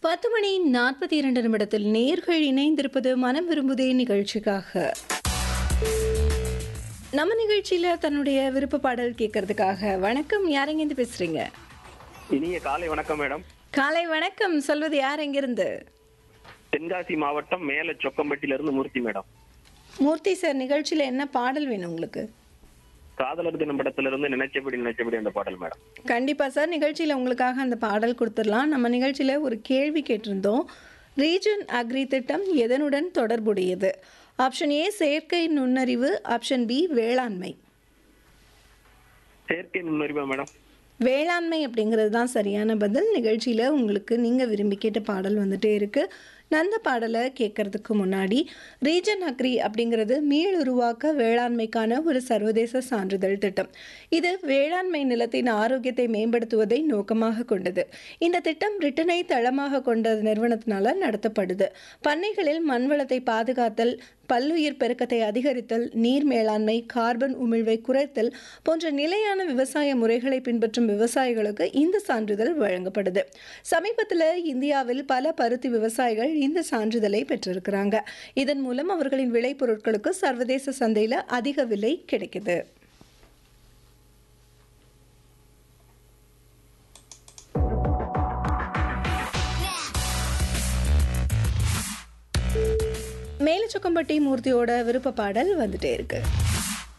பத்து மணி நாற்பத்தி இரண்டு நிமிடத்தில் நேர்கள் இணைந்திருப்பது மனம் விரும்புதே நிகழ்ச்சிக்காக நம்ம நிகழ்ச்சியில தன்னுடைய விருப்ப பாடல் கேட்கறதுக்காக வணக்கம் யாரெங்கேருந்து பேசுறீங்க இனிய காலை வணக்கம் மேடம் காலை வணக்கம் சொல்வது யார் எங்கிருந்து தென்காசி மாவட்டம் மேல சொக்கம்பட்டியில இருந்து மூர்த்தி மேடம் மூர்த்தி சார் நிகழ்ச்சியில என்ன பாடல் வேணும் உங்களுக்கு காதலர் தினம் படத்துல இருந்து நினைச்சபடி நினைச்சபடி அந்த பாடல் மேடம் கண்டிப்பா சார் நிகழ்ச்சியில உங்களுக்காக அந்த பாடல் கொடுத்துடலாம் நம்ம நிகழ்ச்சியில ஒரு கேள்வி கேட்டிருந்தோம் ரீஜன் அக்ரி திட்டம் எதனுடன் தொடர்புடையது ஆப்ஷன் ஏ செயற்கை நுண்ணறிவு ஆப்ஷன் பி வேளாண்மை செயற்கை நுண்ணறிவா மேடம் வேளாண்மை அப்படிங்கிறது தான் சரியான பதில் நிகழ்ச்சியில் உங்களுக்கு நீங்கள் விரும்பி கேட்ட பாடல் வந்துட்டே இருக்கு அந்த பாடலை கேட்கறதுக்கு முன்னாடி ரீஜன் அக்ரி அப்படிங்கிறது மீள் உருவாக்க வேளாண்மைக்கான ஒரு சர்வதேச சான்றிதழ் திட்டம் இது வேளாண்மை நிலத்தின் ஆரோக்கியத்தை மேம்படுத்துவதை நோக்கமாக கொண்டது இந்த திட்டம் பிரிட்டனை தளமாக கொண்ட நிறுவனத்தினால நடத்தப்படுது பண்ணைகளில் மண்வளத்தை பாதுகாத்தல் பல்லுயிர் பெருக்கத்தை அதிகரித்தல் நீர் மேலாண்மை கார்பன் உமிழ்வை குறைத்தல் போன்ற நிலையான விவசாய முறைகளை பின்பற்றும் விவசாயிகளுக்கு இந்த சான்றிதழ் வழங்கப்படுது சமீபத்தில் இந்தியாவில் பல பருத்தி விவசாயிகள் இந்த சான்றிதழை பெற்றிருக்கிறாங்க இதன் மூலம் அவர்களின் விளைபொருட்களுக்கு சர்வதேச சந்தையில் அதிக விலை கிடைக்குது மேலச்சொக்கம்பட்டி மூர்த்தியோட விருப்ப பாடல் வந்துட்டே இருக்கு